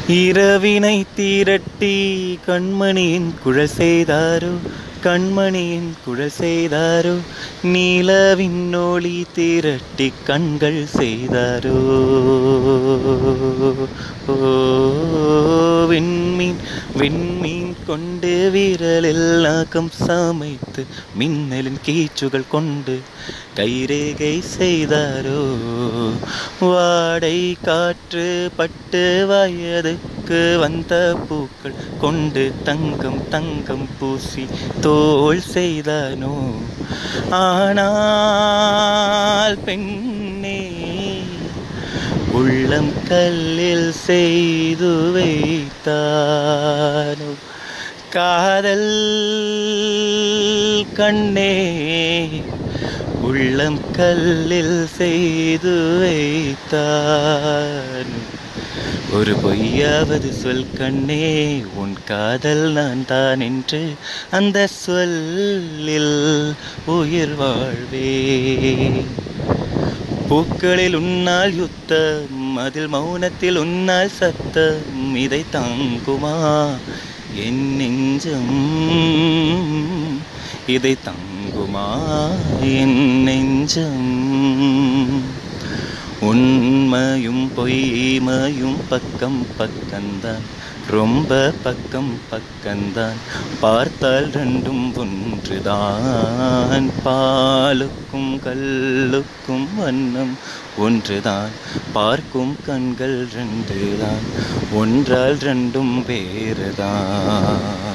இரவினை தீரட்டி கண்மணியின் குழல் செய்தாரோ கண்மணியின் குழல் செய்தாரோ நீலவின் ஒளி திரட்டி கண்கள் செய்தாரோ ஓ விண்மீன் விண்மீன் கொண்டு விரலில் நாகம் சமைத்து மின்னலின் கீச்சுகள் கொண்டு கைரேகை செய்தாரோ வாடை காற்று பட்டு வயதுக்கு வந்த பூக்கள் கொண்டு தங்கம் தங்கம் பூசி தோல் செய்தானோ ஆனால் பெண்ணே உள்ளம் கல்லில் செய்து வைத்தானோ காதல் கண்ணே உள்ளம் கல்லில் செய்து வைத்தான் ஒரு பொய்யாவது சொல் கண்ணே உன் காதல் நான் தான் என்று அந்த சொல்லில் உயிர் வாழ்வே பூக்களில் உன்னால் யுத்தம் அதில் மௌனத்தில் உன்னால் சத்தம் இதை தாங்குமா என் நெஞ்சம் இதை தாங்குமா என் நெஞ்சம் உண்மையும் பொய்மையும் பக்கம் பக்கம்தான் ரொம்ப பக்கம் பக்கம்தான் பார்த்தால் ரெண்டும் ஒன்றுதான் பாலுக்கும் கல்லுக்கும் வண்ணம் ஒன்றுதான் பார்க்கும் கண்கள் ரெண்டுதான் ஒன்றால் ரெண்டும் வேறுதான்